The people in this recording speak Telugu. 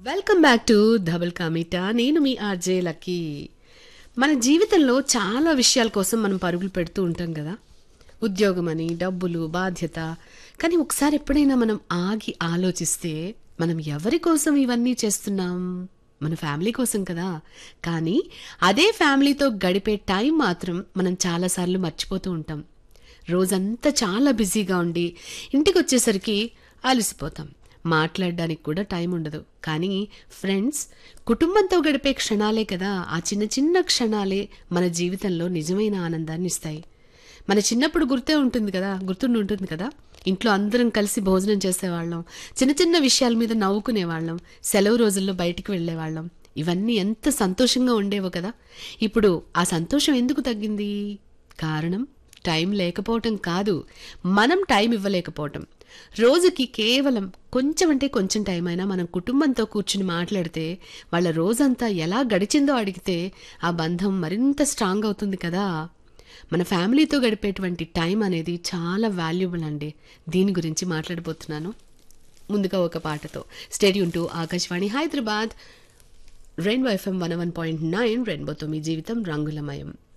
వెల్కమ్ బ్యాక్ టు డబుల్ కామిటా నేను మీ ఆర్జే లక్కీ మన జీవితంలో చాలా విషయాల కోసం మనం పరుగులు పెడుతూ ఉంటాం కదా ఉద్యోగం అని డబ్బులు బాధ్యత కానీ ఒకసారి ఎప్పుడైనా మనం ఆగి ఆలోచిస్తే మనం ఎవరి కోసం ఇవన్నీ చేస్తున్నాం మన ఫ్యామిలీ కోసం కదా కానీ అదే ఫ్యామిలీతో గడిపే టైం మాత్రం మనం చాలాసార్లు మర్చిపోతూ ఉంటాం రోజంతా చాలా బిజీగా ఉండి ఇంటికి వచ్చేసరికి అలసిపోతాం మాట్లాడడానికి కూడా టైం ఉండదు కానీ ఫ్రెండ్స్ కుటుంబంతో గడిపే క్షణాలే కదా ఆ చిన్న చిన్న క్షణాలే మన జీవితంలో నిజమైన ఆనందాన్ని ఇస్తాయి మన చిన్నప్పుడు గుర్తే ఉంటుంది కదా గుర్తుండి ఉంటుంది కదా ఇంట్లో అందరం కలిసి భోజనం చేసేవాళ్ళం చిన్న చిన్న విషయాల మీద నవ్వుకునేవాళ్ళం సెలవు రోజుల్లో బయటికి వెళ్ళేవాళ్ళం ఇవన్నీ ఎంత సంతోషంగా ఉండేవో కదా ఇప్పుడు ఆ సంతోషం ఎందుకు తగ్గింది కారణం టైం లేకపోవటం కాదు మనం టైం ఇవ్వలేకపోవటం రోజుకి కేవలం కొంచెం అంటే కొంచెం టైం అయినా మనం కుటుంబంతో కూర్చుని మాట్లాడితే వాళ్ళ రోజంతా ఎలా గడిచిందో అడిగితే ఆ బంధం మరింత స్ట్రాంగ్ అవుతుంది కదా మన ఫ్యామిలీతో గడిపేటువంటి టైం అనేది చాలా వాల్యుబుల్ అండి దీని గురించి మాట్లాడబోతున్నాను ముందుగా ఒక పాటతో stay tuned to Akashvani Hyderabad rainbow FM one one point nine రెయిన్బోతో మీ జీవితం రంగులమయం